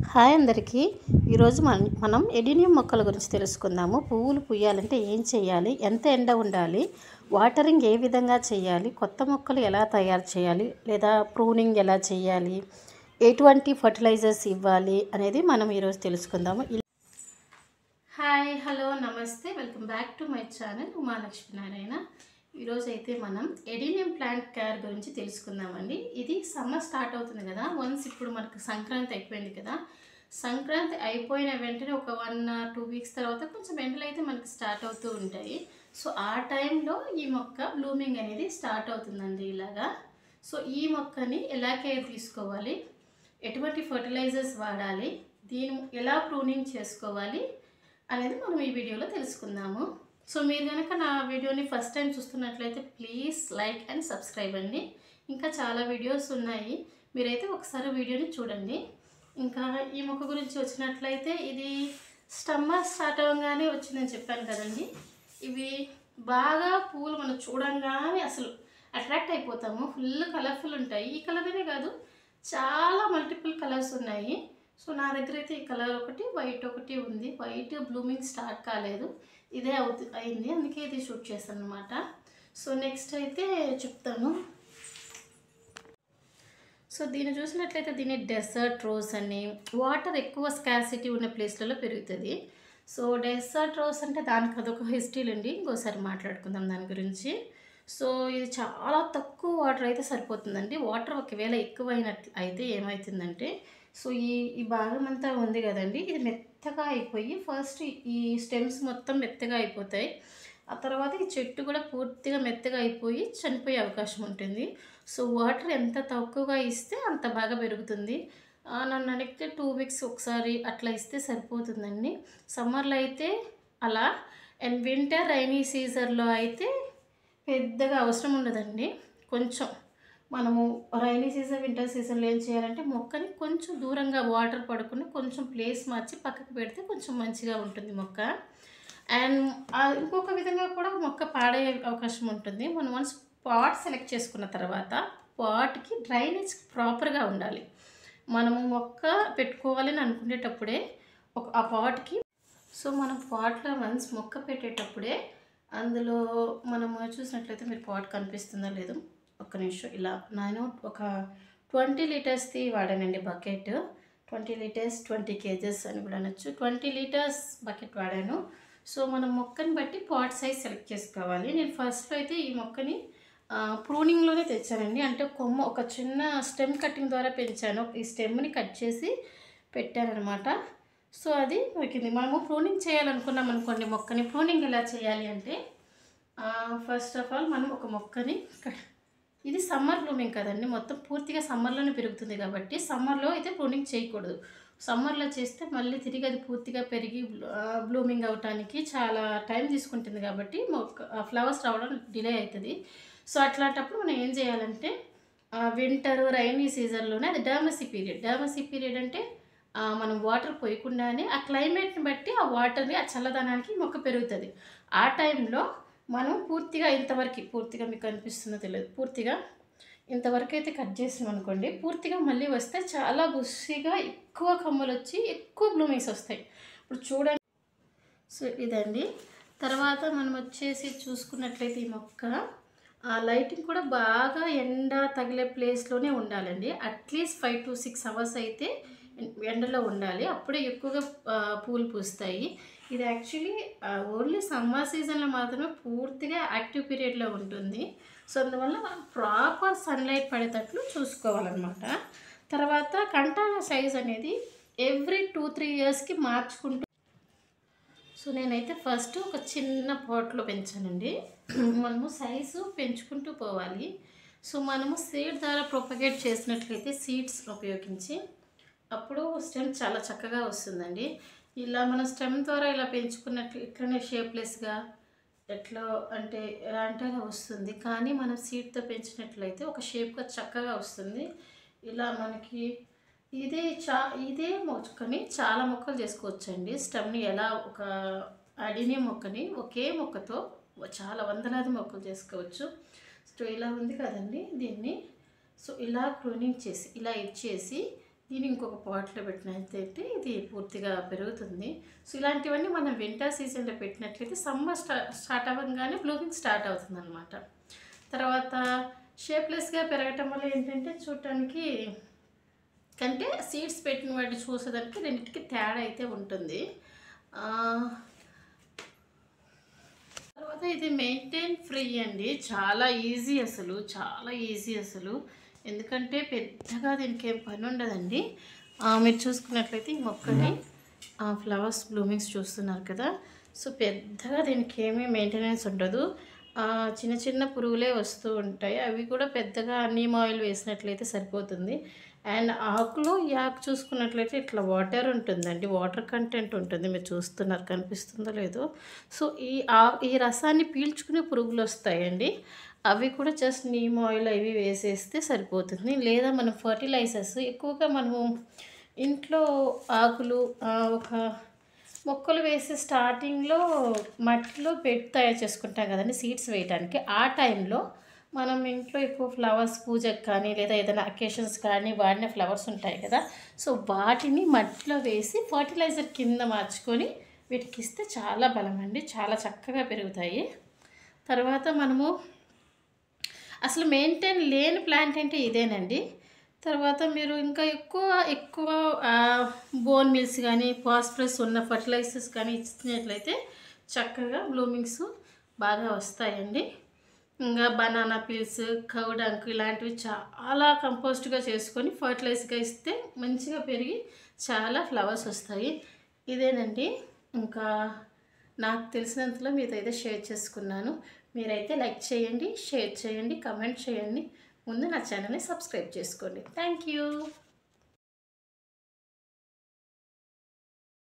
hi అందరికీ ఈరోజు మనం మనం ఎడినియం మొక్కల గురించి తెలుసుకుందాము పువ్వులు పుయ్యాలంటే ఏం చేయాలి ఎంత ఎండ ఉండాలి వాటరింగ్ ఏ విధంగా చేయాలి కొత్త మొక్కలు ఎలా తయారు చేయాలి లేదా ప్రూనింగ్ ఎలా చేయాలి ఎటువంటి ఫర్టిలైజర్స్ ఇవ్వాలి అనేది మనం ఈరోజు తెలుసుకుందాము ఇ- హాయ్ హలో నమస్తే welcome back to my channel Umalakshmi Narayana ఈరోజు అయితే మనం ఎడినియం ప్లాంట్ కేర్ గురించి తెలుసుకుందామండి ఇది సమ్మర్ స్టార్ట్ అవుతుంది కదా వన్స్ ఇప్పుడు మనకు సంక్రాంతి అయిపోయింది కదా సంక్రాంతి అయిపోయిన వెంటనే ఒక వన్ టూ వీక్స్ తర్వాత కొంచెం ఎండలు అయితే మనకి స్టార్ట్ అవుతూ ఉంటాయి సో ఆ టైంలో ఈ మొక్క బ్లూమింగ్ అనేది స్టార్ట్ అవుతుందండి ఇలాగా సో ఈ మొక్కని ఎలా కేర్ తీసుకోవాలి ఎటువంటి ఫర్టిలైజర్స్ వాడాలి దీని ఎలా ప్రూనింగ్ చేసుకోవాలి అనేది మనం ఈ వీడియోలో తెలుసుకుందాము సో మీరు కనుక నా వీడియోని ఫస్ట్ టైం చూస్తున్నట్లయితే ప్లీజ్ లైక్ అండ్ సబ్స్క్రైబ్ అండి ఇంకా చాలా వీడియోస్ ఉన్నాయి మీరైతే ఒకసారి వీడియోని చూడండి ఇంకా ఈ మొక్క గురించి వచ్చినట్లయితే ఇది స్టమ్మర్ స్టార్ట్ అవ్వగానే వచ్చిందని చెప్పాను కదండి ఇవి బాగా పూలు మనం చూడంగానే అసలు అట్రాక్ట్ అయిపోతాము ఫుల్ కలర్ఫుల్ ఉంటాయి ఈ కలర్ అనే కాదు చాలా మల్టిపుల్ కలర్స్ ఉన్నాయి సో నా దగ్గర అయితే ఈ కలర్ ఒకటి వైట్ ఒకటి ఉంది వైట్ బ్లూమింగ్ స్టార్ట్ కాలేదు ఇదే అవుతు అయింది అందుకే ఇది షూట్ చేశాను అనమాట సో నెక్స్ట్ అయితే చెప్తాను సో దీన్ని చూసినట్లయితే దీన్ని డెసర్ట్ రోజ్ అని వాటర్ ఎక్కువ స్కాసిటీ ఉన్న ప్లేస్లలో పెరుగుతుంది సో డెసర్ట్ రోజ్ అంటే దానికి అదొక హిస్టరీ అండి ఇంకోసారి మాట్లాడుకుందాం దాని గురించి సో ఇది చాలా తక్కువ వాటర్ అయితే సరిపోతుందండి వాటర్ ఒకవేళ ఎక్కువైనట్లు అయితే ఏమవుతుందంటే సో ఈ ఈ భాగం అంతా ఉంది కదండి ఇది మెత్తగా అయిపోయి ఫస్ట్ ఈ స్టెమ్స్ మొత్తం మెత్తగా అయిపోతాయి ఆ తర్వాత ఈ చెట్టు కూడా పూర్తిగా మెత్తగా అయిపోయి చనిపోయే అవకాశం ఉంటుంది సో వాటర్ ఎంత తక్కువగా ఇస్తే అంత బాగా పెరుగుతుంది ఆ, నన్ను అడిగితే టూ వీక్స్ ఒకసారి అట్లా ఇస్తే సరిపోతుందండి సమ్మర్లో అయితే అలా అండ్ వింటర్ రైనీ సీజన్లో అయితే పెద్దగా అవసరం ఉండదండి కొంచెం మనము రైనీ సీజన్ వింటర్ సీజన్లో ఏం చేయాలంటే మొక్కని కొంచెం దూరంగా వాటర్ పడకుండా కొంచెం ప్లేస్ మార్చి పక్కకు పెడితే కొంచెం మంచిగా ఉంటుంది మొక్క అండ్ ఇంకొక విధంగా కూడా మొక్క పాడే అవకాశం ఉంటుంది మనం వన్స్ పాట్ సెలెక్ట్ చేసుకున్న తర్వాత పాట్కి డ్రైనేజ్ ప్రాపర్గా ఉండాలి మనము మొక్క పెట్టుకోవాలని అనుకునేటప్పుడే ఒక ఆ పాట్కి సో మనం పాట్లో వన్స్ మొక్క పెట్టేటప్పుడే అందులో మనము చూసినట్లయితే మీరు పాట్ కనిపిస్తుందో లేదో ఒక్క నిమిషం ఇలా నేను ఒక ట్వంటీ లీటర్స్ది వాడానండి bucket twenty litres twenty kgs అని కూడా అనొచ్చు ట్వంటీ లీటర్స్ బకెట్ వాడాను సో మనం మొక్కని బట్టి పాట్ సైజ్ సెలెక్ట్ చేసుకోవాలి నేను ఫస్ట్లో అయితే ఈ మొక్కని ప్రూనింగ్లోనే తెచ్చానండి అంటే కొమ్మ ఒక చిన్న స్టెమ్ కటింగ్ ద్వారా పెంచాను ఈ స్టెమ్ని కట్ చేసి పెట్టానమాట సో అది దొరికింది మనము ప్రూనింగ్ చేయాలనుకున్నాం అనుకోండి మొక్కని ప్రూనింగ్ ఎలా చేయాలి అంటే ఫస్ట్ ఆఫ్ ఆల్ మనం ఒక మొక్కని కట్- ఇది సమ్మర్ బ్లూమింగ్ కదండి మొత్తం పూర్తిగా సమ్మర్లోనే పెరుగుతుంది కాబట్టి సమ్మర్లో అయితే ప్రూనింగ్ చేయకూడదు సమ్మర్లో చేస్తే మళ్ళీ తిరిగి అది పూర్తిగా పెరిగి బ్లూమింగ్ అవటానికి చాలా టైం తీసుకుంటుంది కాబట్టి మొక్క ఫ్లవర్స్ రావడం డిలే అవుతుంది సో అట్లాంటప్పుడు మనం ఏం చేయాలంటే వింటర్ రైనీ సీజన్లోనే అది డర్మసీ పీరియడ్ డర్మసీ పీరియడ్ అంటే ఆ, మనం వాటర్ పోయకుండానే ఆ క్లైమేట్ని బట్టి ఆ వాటర్ని ఆ చల్లదనానికి మొక్క పెరుగుతుంది ఆ టైంలో మనం పూర్తిగా ఇంతవరకు పూర్తిగా మీకు అనిపిస్తుందో తెలియదు పూర్తిగా ఇంతవరకు అయితే కట్ చేసాం అనుకోండి పూర్తిగా మళ్ళీ వస్తే చాలా బుస్సిగా ఎక్కువ కమ్మలు వచ్చి ఎక్కువ బ్లూమింగ్స్ వస్తాయి ఇప్పుడు చూడండి సో ఇదండి తర్వాత మనం వచ్చేసి చూసుకున్నట్లయితే ఈ మొక్క ఆ లైటింగ్ కూడా బాగా ఎండ తగిలే ప్లేస్లోనే ఉండాలండి at least five to six hours అయితే ఎండలో ఉండాలి అప్పుడే ఎక్కువగా ఆ, పూలు పూస్తాయి ఇది యాక్చువల్లీ ఓన్లీ సమ్మర్ సీజన్లో మాత్రమే పూర్తిగా యాక్టివ్ పీరియడ్లో ఉంటుంది సో అందువల్ల మనం ప్రాపర్ సన్లైట్ పడేటట్లు చూసుకోవాలన్నమాట తర్వాత కంటాన సైజ్ అనేది ఎవ్రీ టూ త్రీ ఇయర్స్కి మార్చుకుంటూ సో నేనైతే ఫస్ట్ ఒక చిన్న పాట్లో పెంచానండి మనము సైజు పెంచుకుంటూ పోవాలి సో మనము సీడ్ ద్వారా ప్రొపగేట్ చేసినట్లయితే సీడ్స్ ఉపయోగించి అప్పుడు స్టెమ్ చాలా చక్కగా వస్తుందండి ఇలా మన స్టెమ్ ద్వారా ఇలా పెంచుకున్నట్లు ఇట్లనే షేప్లెస్గా ఎట్లా అంటే ఎలా అంటే అలా వస్తుంది కానీ మనం సీడ్తో పెంచినట్లయితే ఒక షేప్గా చక్కగా వస్తుంది ఇలా మనకి ఇదే చా ఇదే మొక్కని చాలా మొక్కలు చేసుకోవచ్చండి స్టెమ్ని ఎలా ఒక అడినియం మొక్కని ఒకే మొక్కతో చాలా వందలాది మొక్కలు చేసుకోవచ్చు సో ఇలా ఉంది కదండి దీన్ని సో ఇలా క్రూనింగ్ చేసి ఇలా ఇచ్చేసి దీన్ని ఇంకొక పాట్లో పెట్టినట్లయితే ఇది పూర్తిగా పెరుగుతుంది సో ఇలాంటివన్నీ మనం వింటర్ సీజన్లో పెట్టినట్లయితే సమ్మర్ స్టా స్టార్ట్ అవ్వగానే బ్లూమింగ్ స్టార్ట్ అవుతుంది అనమాట తర్వాత షేప్లెస్గా పెరగటం వల్ల ఏంటంటే చూడటానికి కంటే సీడ్స్ పెట్టిన వాటిని చూసేదానికి రెండింటికి తేడా అయితే ఉంటుంది ఆ, తర్వాత ఇది మెయింటైన్ ఫ్రీ అండి చాలా ఈజీ అసలు చాలా ఈజీ అసలు ఎందుకంటే పెద్దగా దీనికి ఏం పని ఉండదండి ఆ, మీరు చూసుకున్నట్లయితే ఈ మొక్కని ఫ్లవర్స్ బ్లూమింగ్స్ చూస్తున్నారు కదా సో పెద్దగా దీనికి ఏమీ మెయింటెనెన్స్ ఉండదు ఆ, చిన్న చిన్న పురుగులే వస్తూ ఉంటాయి అవి కూడా పెద్దగా నీమ్ ఆయిల్ వేసినట్లయితే సరిపోతుంది అండ్ ఆకులో ఈ ఆకు చూసుకున్నట్లయితే ఇట్లా వాటర్ ఉంటుందండి వాటర్ కంటెంట్ ఉంటుంది మీరు చూస్తున్నారు కనిపిస్తుందో లేదో సో ఈ ఆ ఈ రసాన్ని పీల్చుకునే పురుగులు వస్తాయండి అవి కూడా జస్ట్ నీమ్ ఆయిల్ అవి వేసేస్తే సరిపోతుంది లేదా మనం ఫర్టిలైజర్స్ ఎక్కువగా మనము ఇంట్లో ఆకులు ఆ, ఒక మొక్కలు వేసే స్టార్టింగ్లో మట్టిలో పెట్టి తయారు చేసుకుంటాం కదండి సీడ్స్ వేయడానికి ఆ టైంలో మనం ఇంట్లో ఎక్కువ ఫ్లవర్స్ పూజకు కానీ లేదా ఏదైనా అకేషన్స్ కానీ వాడిన ఫ్లవర్స్ ఉంటాయి కదా సో వాటిని మట్టిలో వేసి ఫర్టిలైజర్ కింద మార్చుకొని వీటికి ఇస్తే చాలా బలం అండి చాలా చక్కగా పెరుగుతాయి తర్వాత మనము అసలు మెయింటైన్ లేని ప్లాంట్ అంటే ఇదేనండి తర్వాత మీరు ఇంకా ఎక్కువ ఎక్కువ బోన్ మిల్స్ కానీ ఫాస్ఫరస్ ఉన్న ఫర్టిలైజర్స్ కానీ ఇచ్చినట్లయితే చక్కగా బ్లూమింగ్స్ బాగా వస్తాయండి ఇంకా బనానా పీల్స్ కౌడంక్ ఇలాంటివి చాలా కంపోస్ట్గా చేసుకొని ఫర్టిలైజ్గా ఇస్తే మంచిగా పెరిగి చాలా ఫ్లవర్స్ వస్తాయి ఇదేనండి ఇంకా నాకు తెలిసినంతలో మీతో అయితే షేర్ చేసుకున్నాను మీరైతే లైక్ చేయండి షేర్ చేయండి కమెంట్ చేయండి ముందు నా ఛానల్ని సబ్స్క్రైబ్ చేసుకోండి థ్యాంక్ యూ